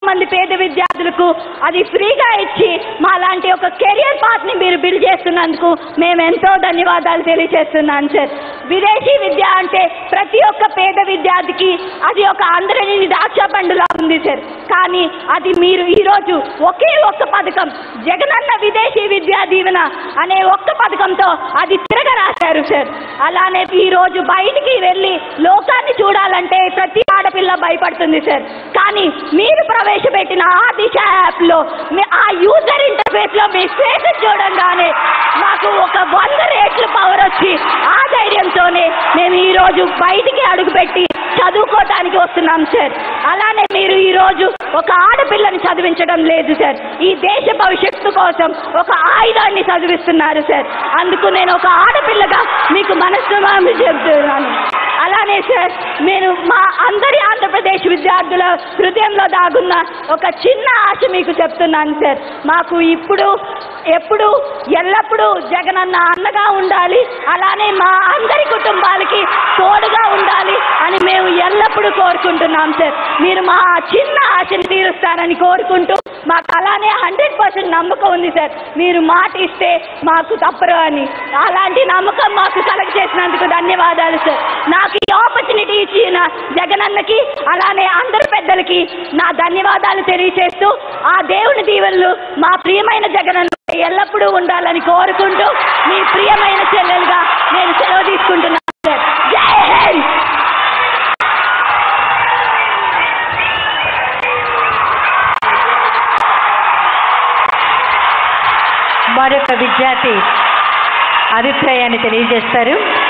మంది పేద విద్యార్థులకు అది ఫ్రీగా ఇచ్చి మా లాంటి ఒక కెరియర్ పాత్ని మీరు బిల్డ్ చేస్తున్నందుకు మేము ఎంతో ధన్యవాదాలు తెలియజేస్తున్నాను సార్ విదేశీ విద్య అంటే ప్రతి ఒక్క పేద విద్యార్థికి అది ఒక అందరినీ ద్రాక్ష పండులా ఉంది సార్ కానీ అది మీరు ఈరోజు ఒకే ఒక్క పథకం జగనన్న విదేశీ విద్యా దీవెన అనే ఒక్క పథకంతో అది తిరగరాశారు సార్ అలానే ఈరోజు బయటికి వెళ్ళి లోకాన్ని చూడాలంటే ప్రతి ఆడపిల్ల భయపడుతుంది సార్ కానీ మీరు ప్రవేశపెట్టిన ఆ దిశ యాప్లో మీ- ఆ యూజర్ ఇంటర్ఫేస్లో మీ ఫేస్ చూడంగానే మాకు ఒక వంద రేట్ల పవర్ వచ్చి ఆ ధైర్యంతోనే మేము ఈరోజు బయటికి అడుగుపెట్టి చదువుకోవటానికి వస్తున్నాం సార్ అలానే మీరు ఈరోజు ఒక ఆడపిల్లని చదివించడం లేదు సార్ ఈ దేశ భవిష్యత్తు కోసం ఒక ఆయుధాన్ని చదివిస్తున్నారు సార్ అందుకు నేను ఒక ఆడపిల్లగా మీకు మనసు చెప్తున్నాను అలానే సార్ నేను మా అందరి ఆంధ్రప్రదేశ్ విద్యార్థుల హృదయంలో దాగున్న ఒక చిన్న ఆశ మీకు చెప్తున్నాను సార్ మాకు ఇప్పుడు ఎప్పుడు ఎల్లప్పుడూ జగనన్న అన్నగా ఉండాలి అలానే మా అందరి కుటుంబాలకి తోడుగా ఉండాలి అని మేము ఎల్లప్పుడూ కోరుకుంటున్నాం సార్ మీరు మా చిన్న ఆశని తీరుస్తారని కోరుకుంటూ మాకు అలానే హండ్రెడ్ పర్సెంట్ నమ్మకం ఉంది సార్ మీరు మాట ఇస్తే మాకు తప్పరు అని అలాంటి నమ్మకం మాకు కలెక్ట్ చేసినందుకు ధన్యవాదాలు సార్ నాకు ఈ ఆపర్చునిటీ ఇచ్చిన జగనన్నకి అలానే అందరు పెద్దలకి నా ధన్యవాదాలు తెలియచేస్తూ ఆ దేవుని దీవెనలు మా ప్రియమైన జగనన్న ఎల్లప్పుడూ ఉండాలని కోరుకుంటూ మీ ప్రియమైన చెల్లెలుగా నేను సెలవు తీసుకుంటున్నాను సార్ జై హింద్ మరొక విద్యార్థి అభిప్రాయాన్ని తెలియజేస్తారు